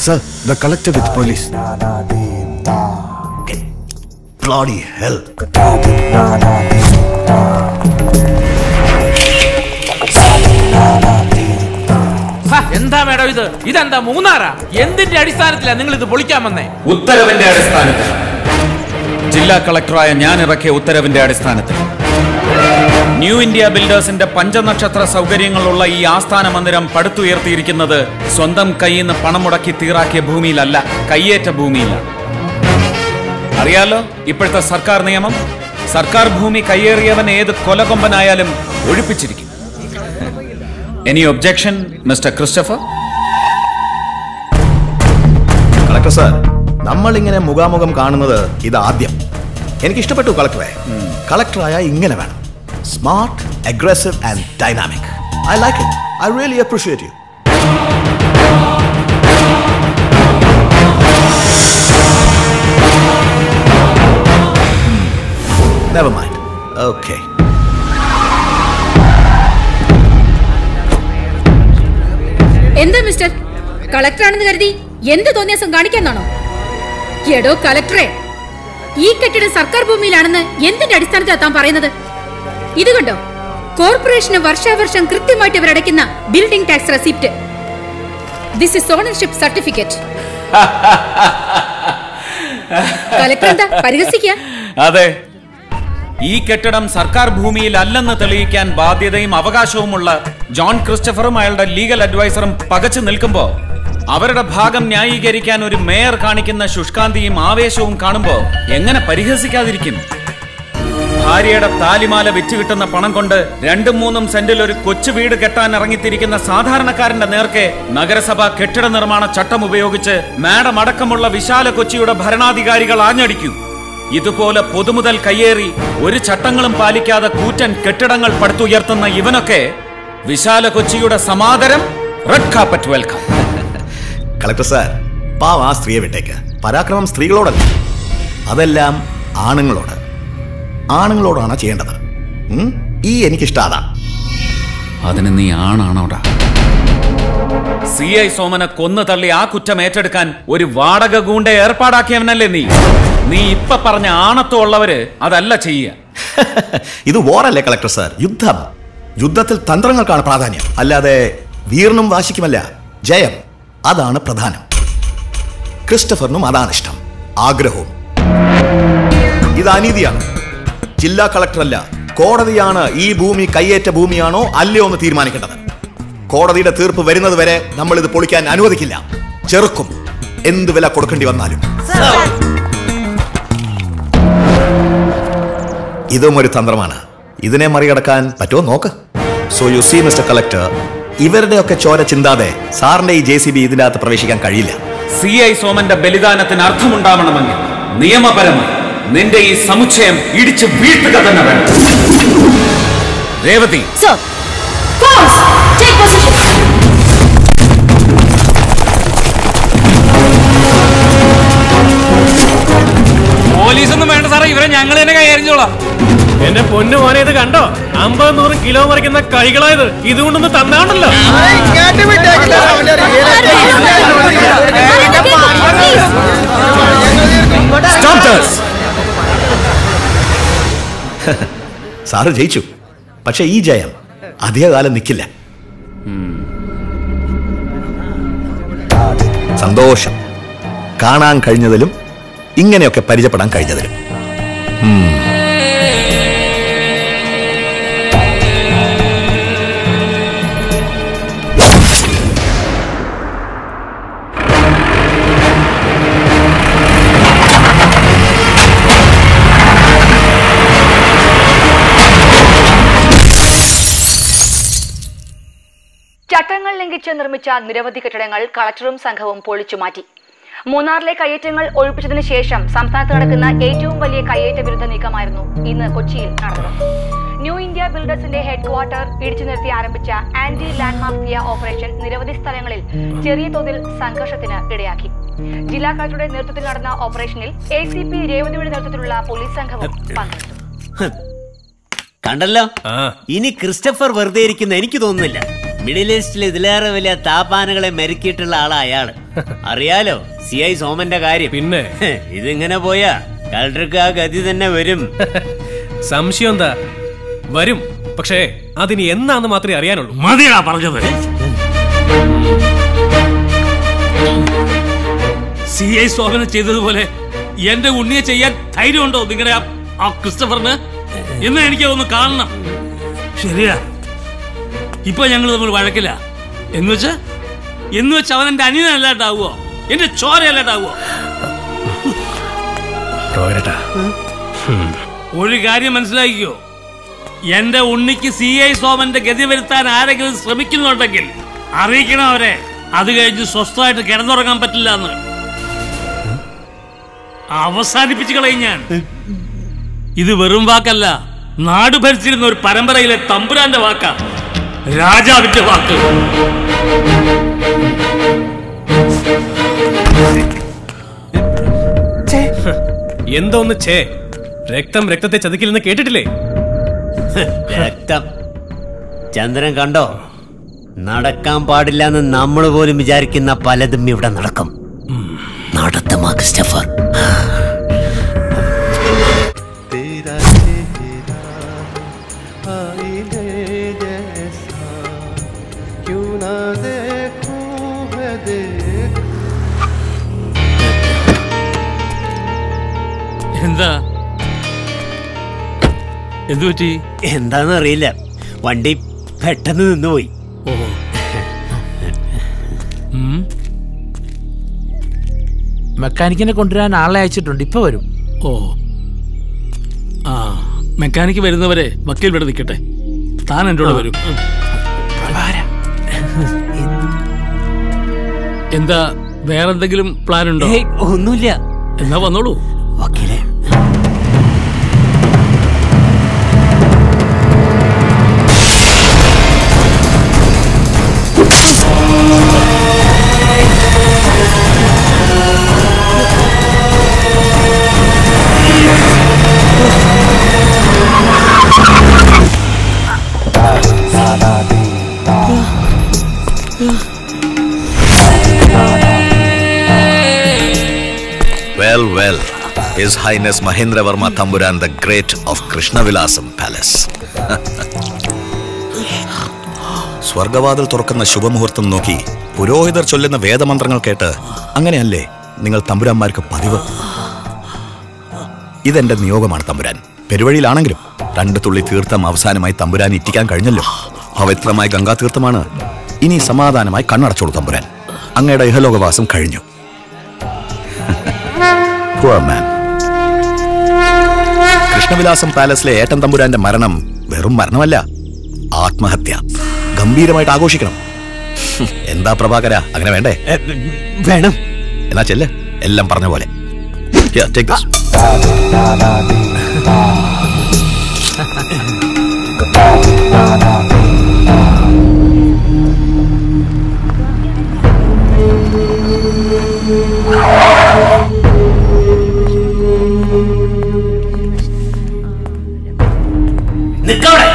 Sir, the collector with police. Bloody hell. ഹ, എന്താ madam ഇത് ഇതെന്താ മൂന്നാറാ എന്തിന്റെ അടിസ്ഥാനത്തിലാ നിങ്ങൾ ഇത് പൊളിക്കാൻ വന്നേ ഉത്തരവിന്റെ അടിസ്ഥാനത്തിൽ ജില്ലാ കളക്ടറായ ഞാൻ ഇറക്കിയ ഉത്തരവിന്റെ അടിസ്ഥാനത്തിൽ ന്യൂ ഇന്ത്യ ബിൽഡേഴ്സിന്റെ പഞ്ചനക്ഷത്ര സൗകര്യങ്ങളുള്ള ഈ ആസ്ഥാന മന്ദിരം പടുത്തുയർത്തിയിരിക്കുന്നത് സ്വന്തം കയ്യിൽ നിന്ന് പണം മുടക്കി തീറാക്കിയ ഭൂമിയിലല്ല കയ്യേറ്റ ഭൂമിയിലാണ് അറിയാലോ ഇപ്പോഴത്തെ സർക്കാർ നിയമം സർക്കാർ ഭൂമി കയ്യേറിയവൻ ഏത് കൊലകൊമ്പനായാലും ഒഴിപ്പിച്ചിരിക്കും any objection mister Christopher collector sir നമ്മൾ ഇങ്ങനെ മുഖാമുഖം കാണുന്നത് ഇത് ആദ്യം എനിക്ക് ഇഷ്ടപ്പെട്ടു കളക്ടറെ കളക്ടറായ ഇങ്ങനെ വേണം smart aggressive and dynamic I like it I really appreciate you never mind okay എന്താ മിസ്റ്റർ കളക്ടറാണെന്ന് കരുതി എന്ത് തോന്നിയാസം കാണിക്കാന്നാണോ എടോ കളക്ടറെ ഈ കെട്ടിടം സർക്കാർ ഭൂമിയിലാണെന്ന് എന്തിന്റെ അടിസ്ഥാനത്തിലാണ് താൻ പറയുന്നത് ഇത് കണ്ടോ കോർപ്പറേഷന് വർഷാവർഷം കൃത്യമായിട്ട് ഇവരടയ്ക്കുന്ന building tax receipt this is ownership certificate collector എന്താ പരിഹസിക്കുക അതെ ഈ കെട്ടിടം സർക്കാർ ഭൂമിയിൽ അല്ലെന്ന് തെളിയിക്കാൻ ബാധ്യതയും അവകാശവുമുള്ള ജോൺ ക്രിസ്റ്റഫറും അയാളുടെ ലീഗൽ അഡ്വൈസറും പകച്ചു നിൽക്കുമ്പോ അവരുടെ ഭാഗം ന്യായീകരിക്കാൻ ഒരു മേയർ കാണിക്കുന്ന ശുഷ്കാന്തിയും ആവേശവും കാണുമ്പോ എങ്ങനെ പരിഹസിക്കാതിരിക്കും ഭാര്യയുടെ താലിമാല വിറ്റ് കിട്ടുന്ന പണം കൊണ്ട് രണ്ടും മൂന്നും സെന്റിൽ ഒരു കൊച്ചു വീട് കെട്ടാൻ ഇറങ്ങിത്തിരിക്കുന്ന സാധാരണക്കാരന്റെ നേർക്കെ നഗരസഭ കെട്ടിട നിർമ്മാണ ചട്ടം ഉപയോഗിച്ച് മാഡം അടക്കമുള്ള വിശാല കൊച്ചിയുടെ ഭരണാധികാരികൾ ആഞ്ഞടിക്കൂ ഇതുപോലെ പൊതുമുതൽ കയ്യേറി ഒരു ചട്ടങ്ങളും പാലിക്കാതെ കൂറ്റൻ കെട്ടിടങ്ങൾ പടുത്തുയർത്തുന്ന ഇവനൊക്കെ വിശാല കൊച്ചിയുടെ സമാദരം red carpet welcome collector sir പാവ ആ സ്ത്രീയെ വിട്ടേക്ക് പരാക്രമം സ്ത്രീകളോടല്ല അതെല്ലാം ആണുങ്ങളോട് ആണുങ്ങളോടാണ് ചെയ്യേണ്ടത് ഉം? ഈ എനിക്കിഷ്ടം അതാ അതിന് നീ ആണാണോടാ സി ഐ സോമനെ കൊന്നു തള്ളി ആ കുറ്റം ഏറ്റെടുക്കാൻ ഒരു വാടക ഗൂണ്ട ഏർപ്പാടാക്കിയവനല്ലേ നീ നീ ഇപ്പൊ പറഞ്ഞ ആണത്വം ഉള്ളവര് അതല്ല ചെയ്യുക ഇത് വോറല്ലേ കളക്ടർ സാർ യുദ്ധം യുദ്ധത്തിൽ തന്ത്രങ്ങൾക്കാണ് പ്രാധാന്യം അല്ലാതെ വീറിനും വാശിക്കുമല്ല ജയം അതാണ് പ്രധാനം ക്രിസ്റ്റഫറിനും അതാണ് ഇഷ്ടം ആഗ്രഹവും ഇത് അനീതിയാണ് ജില്ലാ കളക്ടറല്ല കോടതിയാണ് ഈ ഭൂമി കയ്യേറ്റ ഭൂമിയാണോ അല്ലയോ എന്ന് തീരുമാനിക്കേണ്ടത് കോടതിയുടെ തീർപ്പ് വരുന്നത് വരെ നമ്മൾ ഇത് പൊളിക്കാൻ അനുവദിക്കില്ല ചെറുക്കും എന്ത് വില കൊടുക്കേണ്ടി വന്നാലും ഇതും ഒരു തന്ത്രമാണ് ഇതിനെ മറികടക്കാൻ പറ്റുമോ നോക്ക് so you see mister collector ഇവരുടെയൊക്കെ ചോര ചിന്താതെ സാറിന്റെ ഈ ജെ സി ബി ഇതിന്റെ അകത്ത് പ്രവേശിക്കാൻ കഴിയില്ല സി ഐ സോമന്റെ ബലിദാനത്തിന് അർത്ഥമുണ്ടാവണമെങ്കിൽ നിയമപരമായി നിന്റെ ഈ സമുച്ചയം ഇടിച്ച് വീഴ്ത്തുക തന്നെ വേണം Revathi sir force take position പോലീസൊന്നും വേണ്ട സാറേ ഇവരെ ഞങ്ങൾ തന്നെ കൈയറിഞ്ഞോളാം എന്റെ പൊന്നു മോനെ ഇത് കണ്ടോ അമ്പത് നൂറ് കിലോ മറിക്കുന്ന കൈകളായത് ഇതുകൊണ്ടൊന്ന് തന്നാണല്ലോ Stop this! സാറ് ജയിച്ചു പക്ഷെ ഈ ജയം അധികകാലം നിൽക്കില്ല സന്തോഷം കാണാൻ കഴിഞ്ഞതിലും ഇങ്ങനെയൊക്കെ പരിചയപ്പെടാൻ കഴിഞ്ഞതിലും ഉം. ചട്ടങ്ങൾ ലംഘിച്ച് നിർമ്മിച്ച നിരവധി കെട്ടിടങ്ങൾ കളക്ടറും സംഘവും പൊളിച്ചു മാറ്റി മൂന്നാറിലെ കയ്യേറ്റങ്ങൾ ഒഴിപ്പിച്ചതിനു ശേഷം സംസ്ഥാനത്ത് നടക്കുന്ന ഏറ്റവും വലിയ കയ്യേറ്റ വിരുദ്ധ നീക്കമായിരുന്നു ഇന്ന് കൊച്ചിയിൽ നടന്നത് ന്യൂ ഇന്ത്യ ബിൽഡേഴ്സിന്റെ ഹെഡ് ക്വാർട്ടർ ഇടിച്ചു നിർത്തി ആരംഭിച്ച ആന്റി ലാൻഡ് മാഫിയ ഓപ്പറേഷൻ നിരവധി സ്ഥലങ്ങളിൽ ചെറിയ തോതിൽ സംഘർഷത്തിന് ഇടയാക്കി ജില്ലാ കളക്ടറുടെ നേതൃത്വത്തിൽ നടന്ന ഓപ്പറേഷനിൽ എ സി പി രേവതിയുടെ നേതൃത്വത്തിലുള്ള പോലീസ് സംഘവും പങ്കെടുത്തു കണ്ടല്ലോ ഇനി ക്രിസ്റ്റഫർ വെറുതെ ഇരിക്കുന്ന എനിക്ക് തോന്നുന്നില്ല മിഡിൽ ഈസ്റ്റിൽ ഇതിലേറെ വലിയ താപ്പാനകളെ മെരുക്കിയിട്ടുള്ള ആളാ അയാള് അറിയാലോ സി ഐ സോമന്റെ കാര്യം പിന്നെ ഇതിങ്ങനെ പോയാ കളക്ടർക്ക് ആ ഗതി തന്നെ വരും സംശയം എന്താ വരും പക്ഷേ അതിന് എന്നാന്ന് മാത്രമേ അറിയാനുള്ളൂ മതിയാ പറഞ്ഞത് സി ഐ സോമന ചെയ്തതുപോലെ എന്റെ ഉണ്ണിയെ ചെയ്യാൻ ധൈര്യമുണ്ടോ നിങ്ങളുടെ ആ- ആ ക്രിസ്റ്റഫറിന് എന്ന് എനിക്ക് ഒന്ന് കാണണം ശരിയാ ഇപ്പൊ ഞങ്ങൾ തമ്മിൽ വഴക്കില്ല എന്ന് വെച്ച് എന്ന് വെച്ച് അവൻ എന്റെ അനിയനല്ലാണ്ടാവുമോ എന്റെ ചോരയല്ലാണ്ടാവുമോ പ്രോഗ്രട്ടാ ഒരു കാര്യം മനസ്സിലാക്കിക്കോ എന്റെ ഉണ്ണിക്ക് സി ഐ സോമന്റെ ഗതി വരുത്താൻ ആരെങ്കിലും ശ്രമിക്കുന്നുണ്ടെങ്കിൽ അറിയിക്കണം അവരെ അത് കഴിഞ്ഞ് സ്വസ്ഥമായിട്ട് കിടന്നുറങ്ങാൻ പറ്റില്ല എന്ന് അവസാനിപ്പിച്ചു കളയും ഞാൻ ഇത് വെറും വാക്കല്ല നാട് ഭരിച്ചിരുന്ന ഒരു പരമ്പരയിലെ തമ്പുരാന്റെ വാക്കാ രാജാവിന്റെ വാക്ക് എന്തോന്ന് ചേ രക്തം രക്തത്തെ ചതിക്കില്ലെന്ന് കേട്ടിട്ടില്ലേ രക്തം ചന്ദ്രൻ കണ്ടോ നടക്കാൻ പാടില്ല എന്ന് നമ്മൾ പോലും വിചാരിക്കുന്ന പലതും ഇവിടെ നടക്കും നടത്തുമാ ക്രിസ്റ്റഫർ എന്താ എന്തു പറ്റി എന്താന്ന് അറിയില്ല വണ്ടി പെട്ടെന്ന് നിന്നുപോയി ഓഹോ ഉം. മെക്കാനിക്കിനെ കൊണ്ടുവരാൻ ആളെ അയച്ചിട്ടുണ്ട് ഇപ്പൊ വരും ഓ ആ മെക്കാനിക്ക് വരുന്നവരെ വക്കീൽ ഇവിടെ നിൽക്കട്ടെ താൻ എൻ്റെ കൂടെ വരും എന്താ വേറെന്തെങ്കിലും പ്ലാൻ ഉണ്ടോ ഏയ്, ഒന്നുമില്ല എന്നാ വന്നോളൂ വക്കീലെ well well his highness Mahendravarma Thampuran the great of Krishnavilasam palace സ്വർഗവാതിൽ തുറക്കുന്ന ശുഭമുഹൂർത്തം നോക്കി പുരോഹിതർ ചൊല്ലുന്ന വേദമന്ത്രങ്ങൾ കേട്ട് അങ്ങനെയല്ലേ നിങ്ങൾ തമ്പുരാന്മാർക്ക് പതിവ് ഇതെന്റെ നിയോഗമാണ് തമ്പുരാൻ പെരുവഴിയിലാണെങ്കിലും രണ്ട് തുള്ളി തീർത്ഥം അവസാനമായി തമ്പുരാൻ ഇറ്റിക്കാൻ കഴിഞ്ഞല്ലോ പവിത്രമായ ഗംഗാ തീർത്ഥമാണ് ഇനി സമാധാനമായി കണ്ണടച്ചോളൂ തമ്പുരാൻ അങ്ങയുടെ ഇഹലോകവാസം കഴിഞ്ഞു Poor man. കൃഷ്ണവിലാസം പാലസിലെ ഏട്ടൻ തമ്പുരാന്റെ മരണം വെറും മരണമല്ല ആത്മഹത്യ ഗംഭീരമായിട്ട് ആഘോഷിക്കണം ഹും, എന്താ പ്രഭാകര അങ്ങനെ വേണ്ടേ വേണം എന്നാ ചെല്ല് എല്ലാം പറഞ്ഞ പോലെ Here, take this. നിക്കവിടെ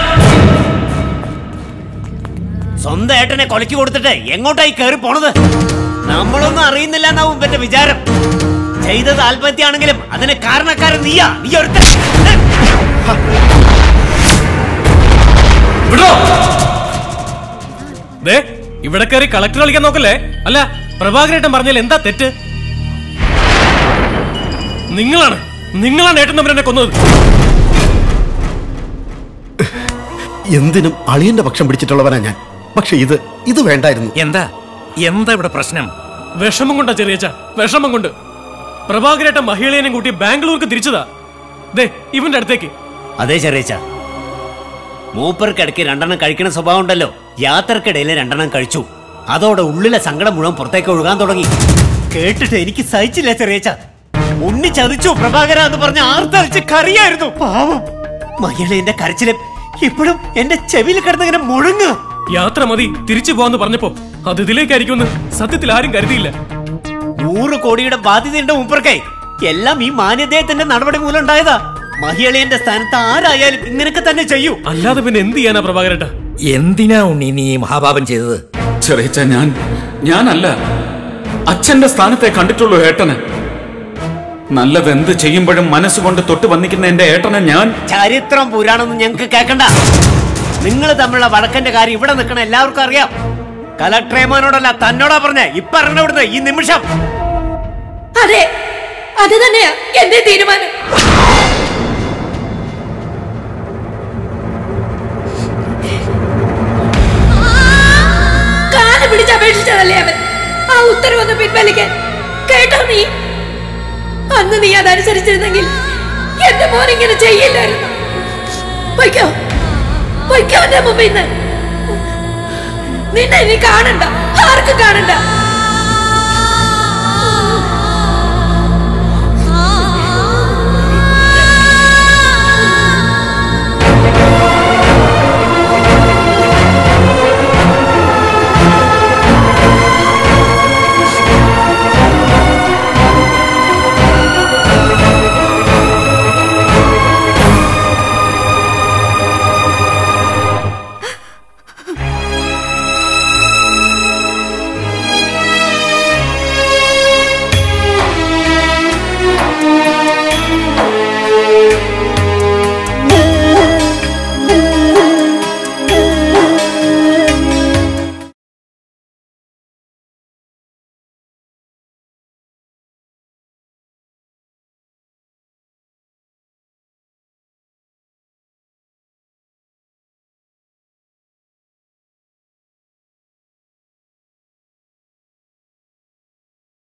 സ്വന്തം ഏട്ടനെ കൊലക്കി കൊടുത്തിട്ട് എങ്ങോട്ടായി കയറി പോണത് നമ്മളൊന്നും അറിയുന്നില്ല എന്നാവും ഇവന്റെ വിചാരം ചെയ്തത് ആത്മഹത്യയാണെങ്കിലും അതിന് കാരണക്കാരൻ നീയാ നീ ഒരുത്തൻ വിടോ ദേ ഇവിടെ കയറി കളക്ടർ കളിക്കാൻ നോക്കല്ലേ അല്ല പ്രഭാകരേട്ടൻ പറഞ്ഞാൽ എന്താ തെറ്റ് നിങ്ങളാണ് നിങ്ങളാണ് ഏട്ടൻ തമ്മിൽ കൊന്നത് എന്തിനും അളിയന്റെ പക്ഷം പിടിച്ചിട്ടുള്ളവനാ ഞാൻ പക്ഷെ ഇത് ഇത് വേണ്ടായിരുന്നു എന്താ എന്താ ഇവിടെ പ്രശ്നം വിഷമം കൊണ്ടാ ചെറിയച്ച വിഷമം കൊണ്ട് പ്രഭാകരേട്ടൻ മഹിളേനെയും കൂട്ടി ബാംഗ്ലൂർക്ക് തിരിച്ചതാ ദേ ഇവന്റെ അടുത്തേക്ക് അതെ ചെറിയച്ച മൂപ്പർക്കിടയ്ക്ക് രണ്ടെണ്ണം കഴിക്കണ സ്വഭാവം ഉണ്ടല്ലോ യാത്രക്കിടയിൽ രണ്ടെണ്ണം കഴിച്ചു അതോടെ ഉള്ളിലെ സങ്കടം മുഴുവൻ പുറത്തേക്ക് ഒഴുകാൻ തുടങ്ങി കേട്ടിട്ട് എനിക്ക് സഹിച്ചില്ല ചെറിയച്ച ഉണ്ണി ചതിച്ചു പ്രഭാകര എന്ന് പറഞ്ഞ ആർത്തരിച്ച് കറിയായിരുന്നു പാവം മഹിളേന്റെ കരച്ചിലും ഇപ്പോഴും എന്റെ ചെവിയിൽ കിടന്നിങ്ങനെ മുഴങ്ങുക യാത്ര മതി തിരിച്ചു പോവാന്ന് പറഞ്ഞപ്പോ അത് ഇതിലേക്കായിരിക്കുമെന്ന് സത്യത്തിൽ ആരും കരുതിയില്ല നൂറ് കോടിയുടെ ബാധ്യതയുണ്ട് മൂപ്പർക്കേ എല്ലാം ഈ മാന്യദേഹത്തിന്റെ നടപടി മൂലം ഉണ്ടായതാ മഹിളേന്റെ സ്ഥാനത്ത് ആരായാലും ഇങ്ങനെയൊക്കെ തന്നെ ചെയ്യൂ അല്ലാതെ പിന്നെ എന്ത് ചെയ്യാനാ പ്രഭാകരേട്ട എന്തിനാ ഉണ്ണി നീ ഈ മഹാപാപം ചെയ്തത് ചെറിയച്ച ഞാൻ ഞാനല്ല അച്ഛന്റെ സ്ഥാനത്തെ കണ്ടിട്ടുള്ളൂ ഏട്ടന് നല്ലതെന്ത് ചെയ്യുമ്പോഴും മനസ്സുകൊണ്ട് തൊട്ട് വന്നിക്കുന്ന എന്റെ ഏട്ടനെ ഞാൻ ചരിത്രം പുരാണൊന്നും ഞങ്ങൾക്ക് കേൾക്കണ്ട നിങ്ങൾ തമ്മിലുള്ള വടക്കന്റെ കാര്യം ഇവിടെ നിൽക്കണ എല്ലാവർക്കും അറിയാം കലക്ടറേമാനോടല്ല തന്നോടാ പറഞ്ഞ ഇപ്പൊ ഇറങ്ങണ ഇവിടുന്ന് ഈ നിമിഷം അതെ അത് തന്നെയാ എന്റെ തീരുമാനം കാല് പിടിച്ചപേക്ഷിച്ചതല്ലേ അവൻ ആ ഉത്തരവൊന്ന് പിൻവലിക്കാൻ കേട്ടോ നീ അന്ന് നീ അതനുസരിച്ചിരുന്നെങ്കിൽ എന്റെ മോൻ ഇങ്ങനെ ചെയ്യില്ലായിരുന്നു പൊയ്ക്കോ പൊയ്ക്കോ എന്റെ മുമ്പിൽ നിന്ന് നിന്നെ ഇനി കാണണ്ട ആർക്കും കാണണ്ട